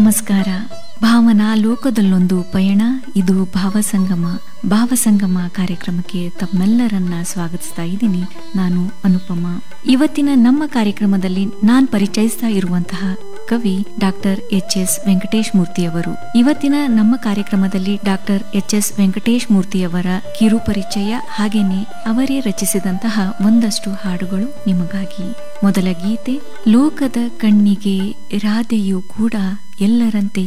ನಮಸ್ಕಾರ ಭಾವನಾ ಲೋಕದಲ್ಲೊಂದು ಪಯಣ ಇದು ಭಾವಸಂಗಮ ಭಾವಸಂಗಮ ಕಾರ್ಯಕ್ರಮಕ್ಕೆ ತಮ್ಮೆಲ್ಲರನ್ನ ಸ್ವಾಗತಿಸ್ತಾ ಇದ್ದೀನಿ ನಾನು ಅನುಪಮ ಇವತ್ತಿನ ನಮ್ಮ ಕಾರ್ಯಕ್ರಮದಲ್ಲಿ ನಾನ್ ಪರಿಚಯಿಸ್ತಾ ಇರುವಂತಹ ಕವಿ ಡಾಕ್ಟರ್ ಎಚ್ ಎಸ್ ವೆಂಕಟೇಶ್ ಮೂರ್ತಿಯವರು ಇವತ್ತಿನ ನಮ್ಮ ಕಾರ್ಯಕ್ರಮದಲ್ಲಿ ಡಾಕ್ಟರ್ ಎಚ್ ಎಸ್ ವೆಂಕಟೇಶ್ ಮೂರ್ತಿಯವರ ಕಿರು ಪರಿಚಯ ಹಾಗೇನೆ ಅವರೇ ರಚಿಸಿದಂತಹ ಒಂದಷ್ಟು ಹಾಡುಗಳು ನಿಮಗಾಗಿ ಮೊದಲ ಗೀತೆ ಲೋಕದ ಕಣ್ಣಿಗೆ ರಾಧೆಯು ಕೂಡ ಎಲ್ಲರಂತೆ